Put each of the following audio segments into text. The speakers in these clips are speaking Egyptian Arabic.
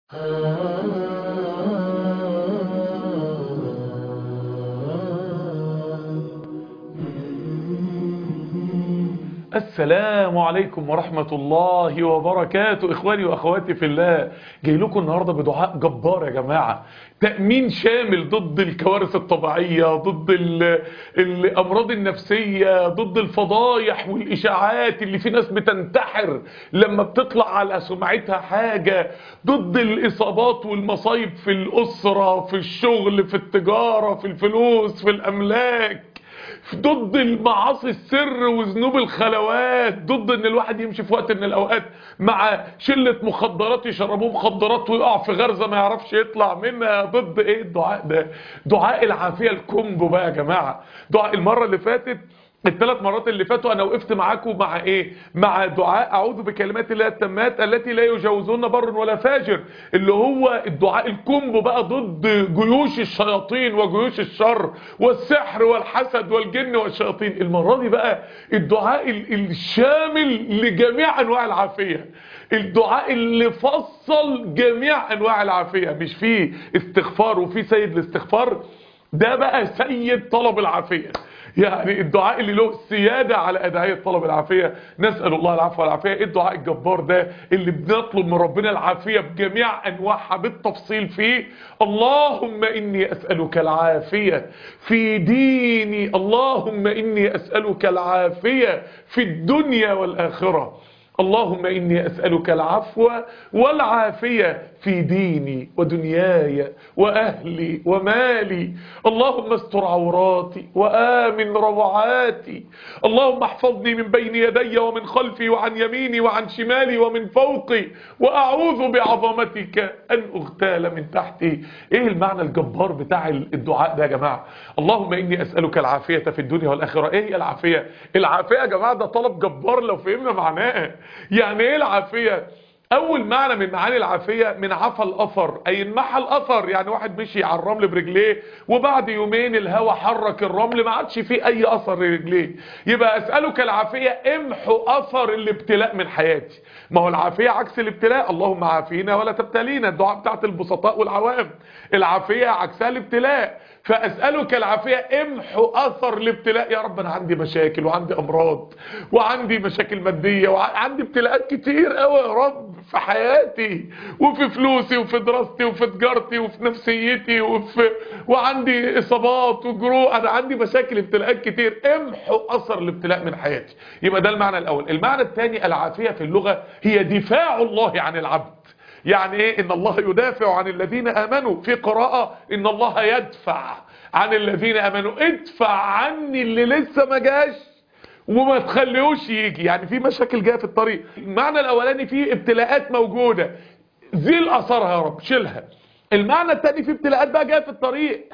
السلام عليكم ورحمة الله وبركاته إخواني وأخواتي في الله جاي لكم النهاردة بدعاء جبار يا جماعة تأمين شامل ضد الكوارث الطبيعية ضد ال- الأمراض النفسية ضد الفضايح والإشاعات اللي في ناس بتنتحر لما بتطلع على سمعتها حاجة ضد الإصابات والمصايب في الأسرة في الشغل في التجارة في الفلوس في الأملاك ضد المعاصي السر وذنوب الخلوات ضد ان الواحد يمشي في وقت من الاوقات مع شلة مخدرات يشربوه مخدرات ويقع في غرزة ما يعرفش يطلع منها ضد ايه الدعاء ده دعاء العافية الكومبو بقى يا جماعة دعاء المرة اللي فاتت الثلاث مرات اللي فاتوا انا وقفت معاكم مع ايه مع دعاء اعوذ بكلمات الله التامات التي لا يجاوزون بر ولا فاجر اللي هو الدعاء الكومبو بقى ضد جيوش الشياطين وجيوش الشر والسحر والحسد والجن والشياطين المرة دي بقى الدعاء ال- الشامل لجميع انواع العافية الدعاء اللي فصل جميع انواع العافية مش فيه استغفار وفيه سيد الاستغفار ده بقى سيد طلب العافية يعني الدعاء اللي له سيادة على أدعية طلب العافية نسأل الله العفو والعافية ايه الدعاء الجبار ده اللي بنطلب من ربنا العافية بجميع أنواعها بالتفصيل فيه اللهم إني أسألك العافية في ديني اللهم إني أسألك العافية في الدنيا والآخرة اللهم إني أسألك العفو والعافية في ديني ودنياي وأهلي ومالي اللهم استر عوراتي وآمن روعاتي اللهم احفظني من بين يدي ومن خلفي وعن يميني وعن شمالي ومن فوقي وأعوذ بعظمتك أن أغتال من تحتي إيه المعنى الجبار بتاع الدعاء ده يا جماعة اللهم إني أسألك العافية في الدنيا والآخرة إيه هي العافية العافية يا جماعة ده طلب جبار لو فهمنا معناه يعني إيه العافية اول معنى من معاني العافية من عفى الاثر اي انمحى الاثر يعني واحد مشي على الرمل برجليه وبعد يومين الهواء حرك الرمل ما عادش فيه اي اثر لرجليه يبقى اسألك العافية امحو اثر الابتلاء من حياتي ما هو العافية عكس الابتلاء اللهم عافينا ولا تبتلينا الدعاء بتاعت البسطاء والعوام العافية عكسها الابتلاء فاسألك العافية امحو اثر الابتلاء يا رب انا عندي مشاكل وعندي امراض وعندي مشاكل مادية وعندي ابتلاءات كتير قوي يا رب في حياتي وفي فلوسي وفي دراستي وفي تجارتي وفي نفسيتي وفي وعندي اصابات وجروح انا عندي مشاكل ابتلاءات كتير امحو اثر الابتلاء من حياتي يبقى ده المعنى الاول المعنى الثاني العافية في اللغة هي دفاع الله عن العبد يعني ايه ان الله يدافع عن الذين امنوا في قراءة ان الله يدفع عن الذين امنوا ادفع عني اللي لسه ما جاش وما تخليهوش يجي يعني في مشاكل جايه في الطريق المعنى الاولاني في ابتلاءات موجودة زيل اثرها يا رب شيلها المعنى الثاني في ابتلاءات بقى جايه في الطريق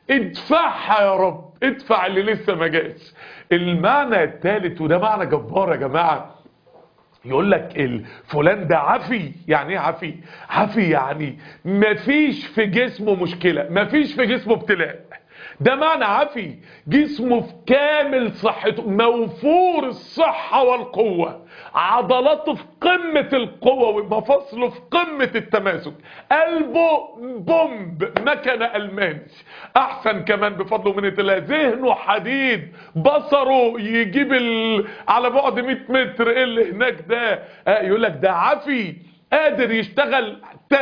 ادفعها يا رب ادفع اللي لسه ما جاش المعنى الثالث وده معنى جبار يا جماعه يقول لك ال- فلان ده عفي يعني ايه عفي عفي يعني مفيش في جسمه مشكلة مفيش في جسمه ابتلاء ده معنى عفي جسمه في كامل صحته موفور الصحة والقوة عضلاته في قمة القوة ومفاصله في قمة التماسك قلبه بومب مكنة ألماني أحسن كمان بفضل من الله ذهنه حديد بصره يجيب ال... على بعد 100 متر ايه اللي هناك ده آه يقول لك ده عفي قادر يشتغل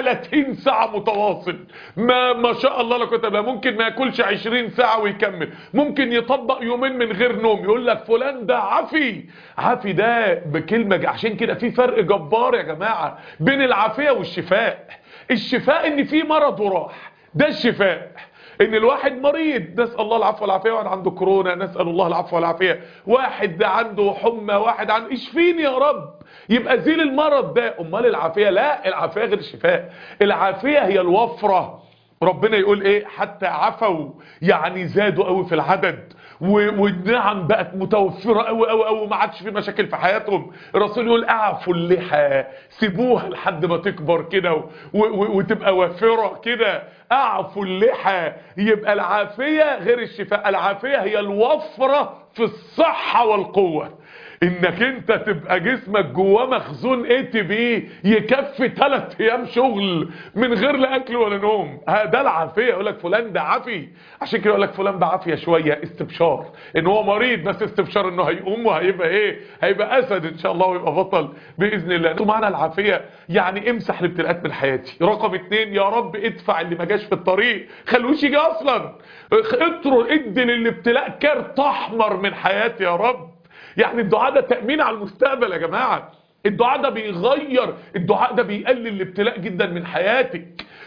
30 ساعة متواصل ما ما شاء الله لا كنت بقى ممكن ما ياكلش 20 ساعة ويكمل ممكن يطبق يومين من غير نوم يقول لك فلان ده عفي عفي ده بكلمة ج- عشان كده في فرق جبار يا جماعة بين العافية والشفاء الشفاء ان في مرض وراح ده الشفاء ان الواحد مريض نسأل الله العفو والعافية واحد عنده كورونا نسأل الله العفو والعافية واحد ده عنده حمى واحد عنده اشفيني يا رب يبقى زيل المرض ده امال العافية لا العافية غير الشفاء العافية هي الوفرة ربنا يقول ايه حتى عفوا يعني زادوا قوي في العدد و- والنعم بقت متوفرة قوي قوي قوي وما عادش في مشاكل في حياتهم الرسول يقول اعفوا اللحى سيبوها لحد ما تكبر كده و- و- وتبقى وافرة كده اعفوا اللحى يبقى العافية غير الشفاء العافية هي الوفرة في الصحة والقوة انك انت تبقى جسمك جواه مخزون اي تي بي يكفي 3 ايام شغل من غير لا اكل ولا نوم ها ده العافيه يقول لك فلان ده عافي عشان كده يقول لك فلان ده عافيه شويه استبشار ان هو مريض بس استبشار انه هيقوم وهيبقى ايه هيبقى اسد ان شاء الله ويبقى بطل باذن الله انتوا معانا العافيه يعني امسح الابتلاءات من حياتي رقم اتنين يا رب ادفع اللي ما جاش في الطريق خلوش يجي اصلا اطروا ادي للابتلاء كارت احمر من حياتي يا رب يعني الدعاء ده تأمين على المستقبل يا جماعة الدعاء ده بيغير الدعاء ده بيقلل الابتلاء جدا من حياتك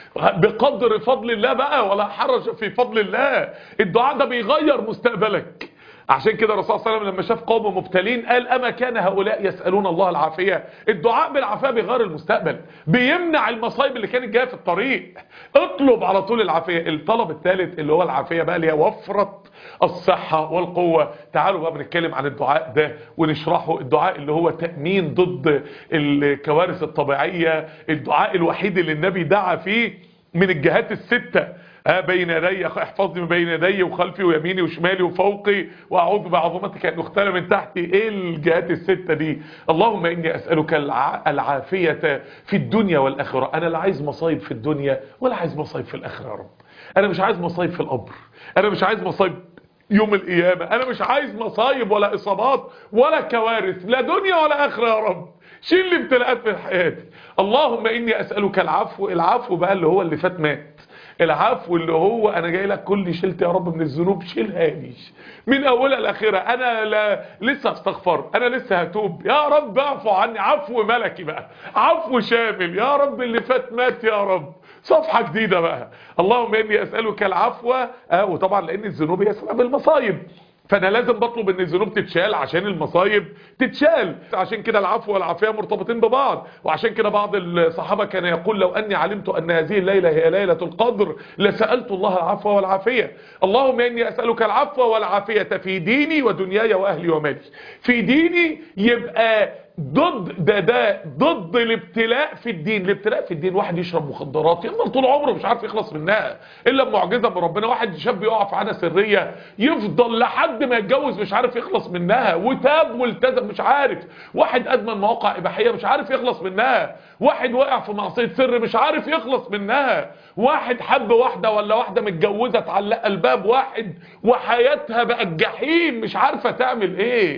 بقدر فضل الله بقى ولا حرج في فضل الله الدعاء ده بيغير مستقبلك عشان كده الرسول صلى الله عليه وسلم لما شاف قوم مبتلين قال اما كان هؤلاء يسالون الله العافيه الدعاء بالعافيه بيغير المستقبل بيمنع المصايب اللي كانت جايه في الطريق اطلب على طول العافيه الطلب الثالث اللي هو العافيه بقى اللي هي وفره الصحه والقوه تعالوا بقى بنتكلم عن الدعاء ده ونشرحه الدعاء اللي هو تامين ضد الكوارث الطبيعيه الدعاء الوحيد اللي النبي دعا فيه من الجهات السته ها بين يدي احفظني من بين يدي وخلفي ويميني وشمالي وفوقي واعوذ بعظمتك ان اختل من تحتي ايه الجهات السته دي اللهم اني اسالك الع... العافيه في الدنيا والاخره انا لا عايز مصايب في الدنيا ولا عايز مصايب في الاخره يا رب انا مش عايز مصايب في القبر انا مش عايز مصايب يوم القيامه انا مش عايز مصايب ولا اصابات ولا كوارث لا دنيا ولا اخره يا رب شيل لي ابتلاءات من حياتي اللهم اني اسالك العفو العفو بقى اللي هو اللي فات مات العفو اللي هو انا جاي لك كل شلت يا رب من الذنوب شيلها لي من اولها لاخرها انا لا لسه استغفر انا لسه هتوب يا رب اعفو عني عفو ملكي بقى عفو شامل يا رب اللي فات مات يا رب صفحة جديدة بقى اللهم اني اسألك العفو اه وطبعا لان الذنوب هي سبب المصايب فانا لازم بطلب ان الذنوب تتشال عشان المصايب تتشال عشان كده العفو والعافيه مرتبطين ببعض وعشان كده بعض الصحابه كان يقول لو اني علمت ان هذه الليله هي ليله القدر لسالت الله العفو والعافيه اللهم اني اسالك العفو والعافيه في ديني ودنياي واهلي ومالي في ديني يبقى ضد ده ده ضد الابتلاء في الدين الابتلاء في الدين واحد يشرب مخدرات يفضل طول عمره مش عارف يخلص منها الا بمعجزه من ربنا واحد شاب يقع في عاده سريه يفضل لحد ما يتجوز مش عارف يخلص منها وتاب والتزم مش عارف واحد ادمن مواقع اباحيه مش عارف يخلص منها واحد وقع في معصيه سر مش عارف يخلص منها واحد حب واحده ولا واحده متجوزه تعلق الباب واحد وحياتها بقت جحيم مش عارفه تعمل ايه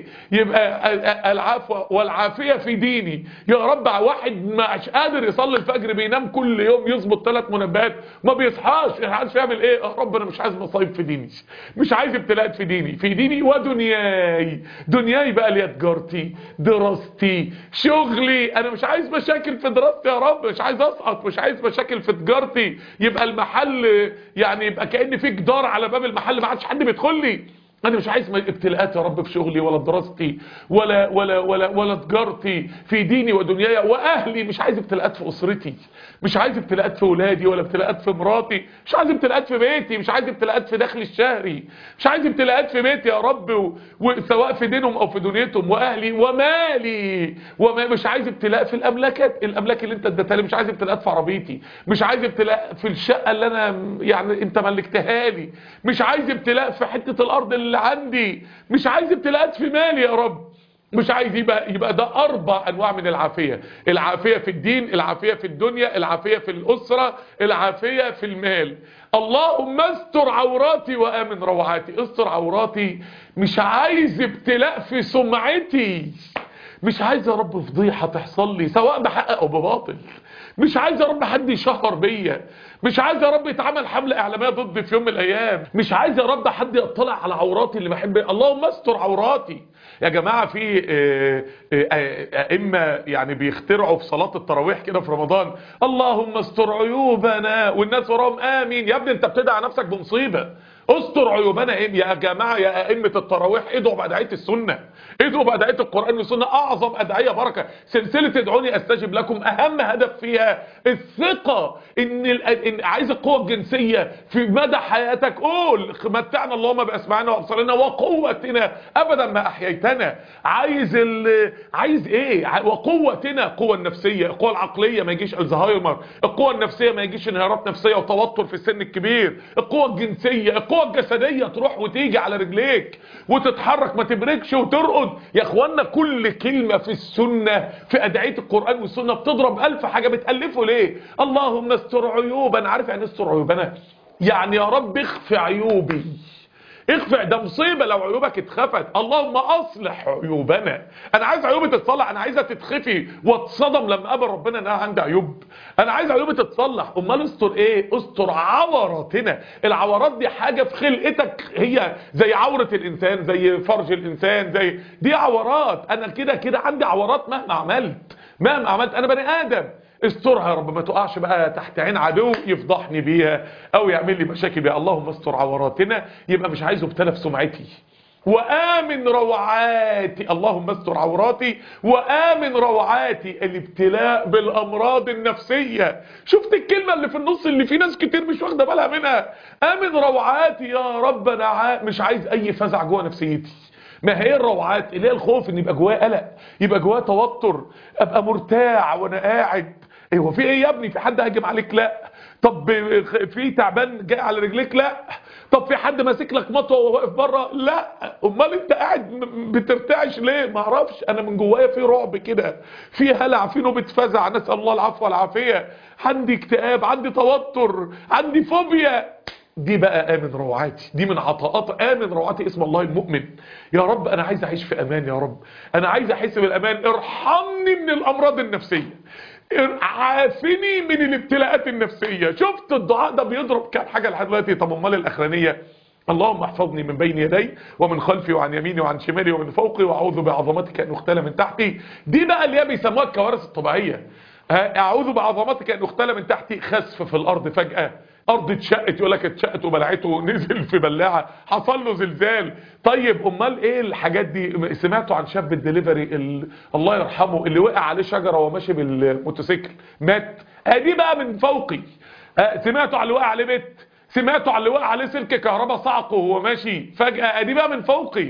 يبقى العفو والعافيه في ديني يا رب واحد مش قادر يصلي الفجر بينام كل يوم يظبط ثلاث منبهات ما بيصحاش مش عارف يعمل ايه يا رب انا مش عايز مصايب في ديني مش عايز ابتلاءات في ديني في ديني ودنياي دنياي بقى اللي تجارتي دراستي شغلي انا مش عايز مشاكل في دراستي يا رب مش عايز اسقط مش عايز مشاكل في تجارتي يبقى المحل يعني يبقى كأن في جدار على باب المحل ما عادش حد بيدخل لي انا مش عايز ابتلاءات يا رب في شغلي ولا دراستي ولا ولا ولا ولا تجارتي في ديني ودنياي واهلي مش عايز ابتلاءات في اسرتي مش عايز ابتلاءات في ولادي ولا ابتلاءات في مراتي مش عايز ابتلاءات في بيتي مش عايز ابتلاءات في دخل الشهري مش عايز ابتلاءات في بيتي يا رب وسواء في دينهم او في دنيتهم واهلي ومالي وما مش عايز ابتلاء في الاملاكات الاملاك اللي انت اديتها لي مش عايز ابتلاءات في عربيتي مش عايز ابتلاء في الشقه اللي انا يعني انت ملكتها لي مش عايز ابتلاء في حته الارض اللي عندي مش عايز ابتلاءات في مالي يا رب مش عايز يبقى يبقى ده اربع انواع من العافيه العافيه في الدين العافيه في الدنيا العافيه في الاسره العافيه في المال اللهم استر عوراتي وامن روعاتي استر عوراتي مش عايز ابتلاء في سمعتي مش عايز يا رب فضيحه تحصل لي سواء بحق او بباطل مش عايز يا رب حد يشهر بيا مش عايز يا رب يتعمل حملة اعلامية ضدي في يوم من الايام مش عايز يا رب حد يطلع على عوراتي اللي بحب اللهم استر عوراتي يا جماعة في ائمه يعني بيخترعوا في صلاة التراويح كده في رمضان اللهم استر عيوبنا والناس وراهم امين يا ابني انت بتدعى نفسك بمصيبة استر عيوبنا ايه يا جماعة يا ائمة التراويح ادعوا بأدعية السنة ادعوا بأدعية القرآن والسنة اعظم ادعية بركة سلسلة ادعوني استجب لكم اهم هدف فيها الثقة ان, ال... إن عايز القوة الجنسية في مدى حياتك قول متعنا اللهم باسماعنا وابصارنا وقوتنا ابدا ما احييتنا عايز ال... عايز ايه وقوتنا القوة النفسية القوة العقلية ما يجيش الزهايمر القوة النفسية ما يجيش انهيارات نفسية وتوتر في السن الكبير القوة الجنسية القوة القوة الجسدية تروح وتيجي على رجليك وتتحرك ما تبركش وترقد يا اخوانا كل كلمة في السنة في ادعية القرآن والسنة بتضرب الف حاجة بتألفه ليه اللهم استر عيوبنا عارف يعني استر عيوبنا يعني يا رب اخفي عيوبي اخفع ده مصيبة لو عيوبك اتخفت اللهم اصلح عيوبنا انا عايز عيوبي تتصلح انا عايزها تتخفي واتصدم لما قابل ربنا ان انا عندي عيوب انا عايز عيوبي تتصلح امال استر ايه استر عوراتنا العورات دي حاجة في خلقتك هي زي عورة الانسان زي فرج الانسان زي دي عورات انا كده كده عندي عورات مهما عملت مهما عملت انا بني ادم استرها يا رب ما تقعش بقى تحت عين عدو يفضحني بيها او يعمل لي مشاكل بيها اللهم استر عوراتنا يبقى مش عايزه ابتلى في سمعتي وآمن روعاتي اللهم استر عوراتي وآمن روعاتي الابتلاء بالأمراض النفسية شفت الكلمة اللي في النص اللي في ناس كتير مش واخدة بالها منها آمن روعاتي يا رب أنا عا- مش عايز أي فزع جوه نفسيتي ما هي الروعات اللي هي الخوف ان يبقى جوايا قلق يبقى جوايا توتر ابقى مرتاع وانا قاعد ايه هو في ايه يا ابني في حد هاجم عليك لا طب في تعبان جاي على رجليك لا طب في حد ماسك لك مطوه وهو واقف بره لا امال انت قاعد م- بترتعش ليه ما اعرفش انا من جوايا في رعب كده في هلع في نوبه فزع نسال الله العفو والعافيه عندي اكتئاب عندي توتر عندي فوبيا دي بقى آمن روعاتي دي من عطاءات آمن روعاتي اسم الله المؤمن يا رب أنا عايز أعيش في أمان يا رب أنا عايز أحس بالأمان ارحمني من الأمراض النفسية ار- عافني من الابتلاءات النفسية شفت الدعاء ده بيضرب كام حاجة لحد دلوقتي طب امال الأخرانية اللهم احفظني من بين يدي ومن خلفي وعن يميني وعن شمالي ومن فوقي واعوذ بعظمتك ان اختل من تحتي دي بقى اللي هي بيسموها الكوارث الطبيعيه ها، اعوذ بعظمتك ان اختل من تحتي خسف في الارض فجاه ارض اتشقت يقول لك اتشقت وبلعته ونزل في بلاعه حصل له زلزال طيب امال ايه الحاجات دي سمعتوا عن شاب الدليفري ال... الله يرحمه اللي وقع عليه شجره وهو ماشي بالموتوسيكل مات ادي بقى من فوقي ها، سمعتوا عن اللي وقع عليه بيت سمعتوا عن اللي وقع عليه سلك كهرباء صعقه وهو ماشي فجاه ادي بقى من فوقي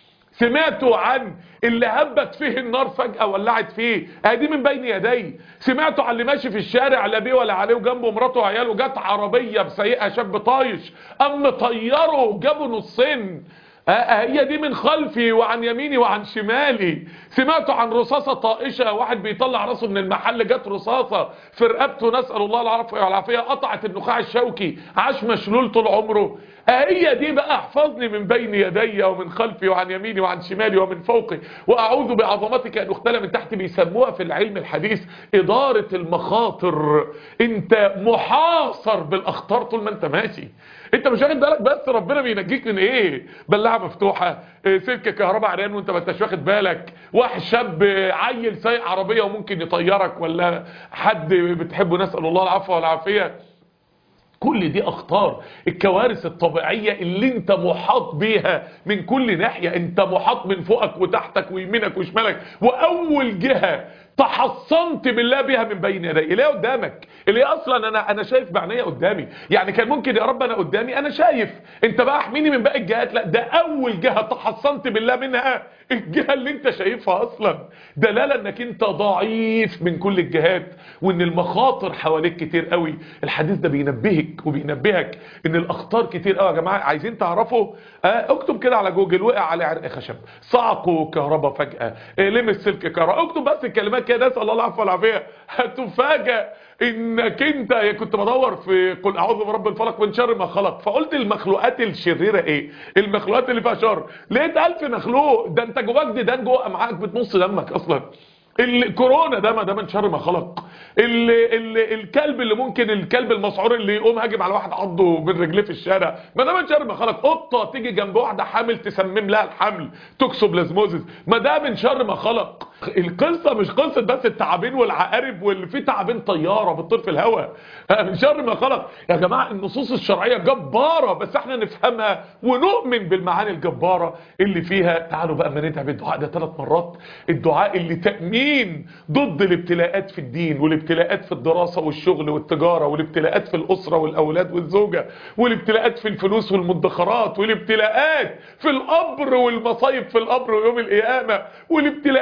سمعتوا عن اللي هبت فيه النار فجأة ولعت فيه ادي من بين يدي سمعتوا عن اللي ماشي في الشارع لا بيه ولا عليه وجنبه مراته وعياله جت عربية بسيئة شاب طايش قام طيره جابوا نصين آه، آه، هي دي من خلفي وعن يميني وعن شمالي سمعتوا عن رصاصة طائشة واحد بيطلع راسه من المحل جت رصاصة في رقبته نسأل الله العافية والعافية قطعت النخاع الشوكي عاش مشلول طول عمره آه، هي دي بقى احفظني من بين يدي ومن خلفي وعن يميني وعن شمالي ومن فوقي واعوذ بعظمتك ان اختل من تحتي بيسموها في العلم الحديث ادارة المخاطر انت محاصر بالاخطار طول ما انت ماشي انت مش واخد بالك بس ربنا بينجيك من ايه بلاعه مفتوحه اه، سلك كهرباء عريان وانت ما انتش واخد بالك واحد شاب اه، عيل سايق عربيه وممكن يطيرك ولا حد بتحبه نسال الله العفو والعافيه كل دي اخطار الكوارث الطبيعية اللي انت محاط بيها من كل ناحية انت محاط من فوقك وتحتك ويمينك وشمالك واول جهة تحصنت بالله بها من بين يدي اللي هي قدامك اللي هي اصلا انا انا شايف بعينيا قدامي يعني كان ممكن يا رب انا قدامي انا شايف انت بقى احميني من باقي الجهات لا ده اول جهة تحصنت بالله منها الجهة اللي انت شايفها اصلا دلالة انك انت ضعيف من كل الجهات وان المخاطر حواليك كتير قوي الحديث ده بينبهك وبينبهك ان الاخطار كتير قوي يا جماعة عايزين تعرفوا اه اكتب كده على جوجل وقع على عرق خشب صعقوا كهرباء فجأة اه لمس سلك كهرباء اكتب بس الكلمات كده نسأل الله العفو والعافية هتفاجأ انك انت كنت بدور في قل اعوذ برب الفلق من شر ما خلق فقلت المخلوقات الشريرة ايه المخلوقات اللي فيها شر لقيت الف مخلوق ده انت جواك ديدان جوه امعائك بتنص دمك اصلا الكورونا ده ما ده من شر ما خلق ال ال الكلب اللي ممكن الكلب المسعور اللي يقوم هاجم على واحد عضه من رجليه في الشارع ما ده من شر ما خلق قطه تيجي جنب واحده حامل تسمم لها الحمل توكسوبلازموزيس ما ده من شر ما خلق القصه مش قصه بس التعابين والعقارب واللي في تعابين طياره بتطير في الهواء من شر ما خلق يا جماعه النصوص الشرعيه جباره بس احنا نفهمها ونؤمن بالمعاني الجباره اللي فيها تعالوا بقى ما ندعي بالدعاء ده ثلاث مرات الدعاء اللي تامين ضد الابتلاءات في الدين والابتلاءات في الدراسه والشغل والتجاره والابتلاءات في الاسره والاولاد والزوجه والابتلاءات في الفلوس والمدخرات والابتلاءات في القبر والمصايب في القبر ويوم القيامه والابتلاءات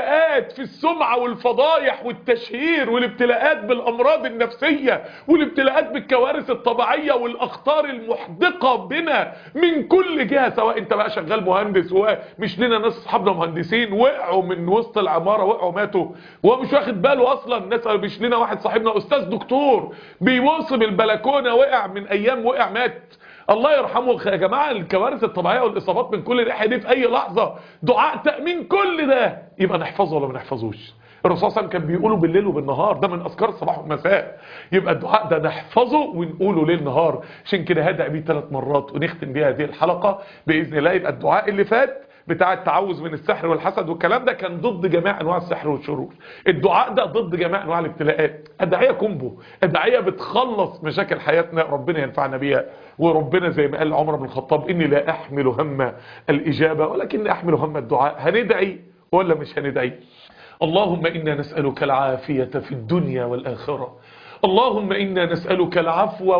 الابتلاءات في السمعة والفضايح والتشهير والابتلاءات بالامراض النفسية والابتلاءات بالكوارث الطبيعية والاخطار المحدقة بنا من كل جهة سواء انت بقى شغال مهندس ومش لنا ناس اصحابنا مهندسين وقعوا من وسط العمارة وقعوا ماتوا وهو مش واخد باله اصلا ناس مش لنا واحد صاحبنا استاذ دكتور بيوصم البلكونة وقع من ايام وقع مات الله يرحمه يا جماعة الكوارث الطبيعية والإصابات من كل ناحية دي في أي لحظة دعاء تأمين كل ده يبقى نحفظه ولا ما نحفظوش الرسول صلى الله عليه وسلم كان بيقوله بالليل وبالنهار ده من أذكار الصباح والمساء يبقى الدعاء ده نحفظه ونقوله ليل نهار عشان كده هدع بيه ثلاث مرات ونختم بيه هذه الحلقة بإذن الله يبقى الدعاء اللي فات بتاع التعوذ من السحر والحسد والكلام ده كان ضد جميع انواع السحر والشرور الدعاء ده ضد جميع انواع الابتلاءات ادعيه كومبو ادعيه بتخلص مشاكل حياتنا ربنا ينفعنا بيها وربنا زي ما قال عمر بن الخطاب اني لا احمل هم الاجابه ولكن احمل هم الدعاء هندعي ولا مش هندعي اللهم انا نسالك العافيه في الدنيا والاخره اللهم إنا نسألك العفو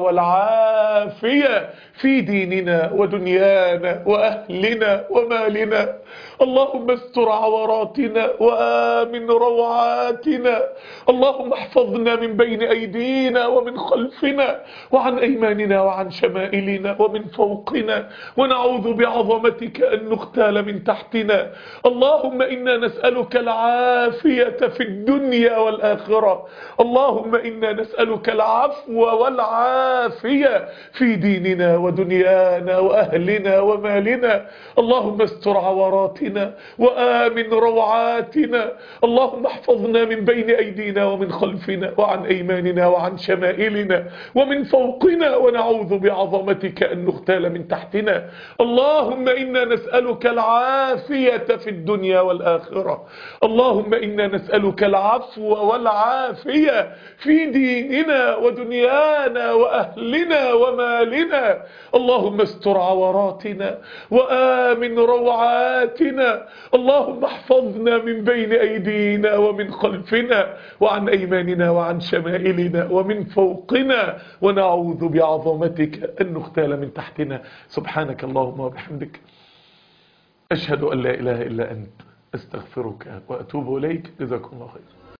والعافية في ديننا ودنيانا وأهلنا ومالنا اللهم استر عوراتنا وآمن روعاتنا اللهم احفظنا من بين أيدينا ومن خلفنا وعن أيماننا وعن شمائلنا ومن فوقنا ونعوذ بعظمتك أن نغتال من تحتنا اللهم إنا نسألك العافية في الدنيا والآخرة اللهم إنا نسألك العفو والعافية في ديننا ودنيانا وأهلنا ومالنا اللهم استر عوراتنا وآمن روعاتنا اللهم احفظنا من بين أيدينا ومن خلفنا وعن أيماننا وعن شمائلنا ومن فوقنا ونعوذ بعظمتك أن نغتال من تحتنا اللهم إنا نسألك العافية في الدنيا والآخرة اللهم إنا نسألك العفو والعافية في ديننا ودنيانا وأهلنا ومالنا اللهم استر عوراتنا وآمن روعاتنا اللهم احفظنا من بين أيدينا ومن خلفنا وعن أيماننا وعن شمائلنا ومن فوقنا ونعوذ بعظمتك أن نختال من تحتنا سبحانك اللهم وبحمدك أشهد أن لا إله إلا أنت استغفرك وأتوب إليك جزاكم الله خير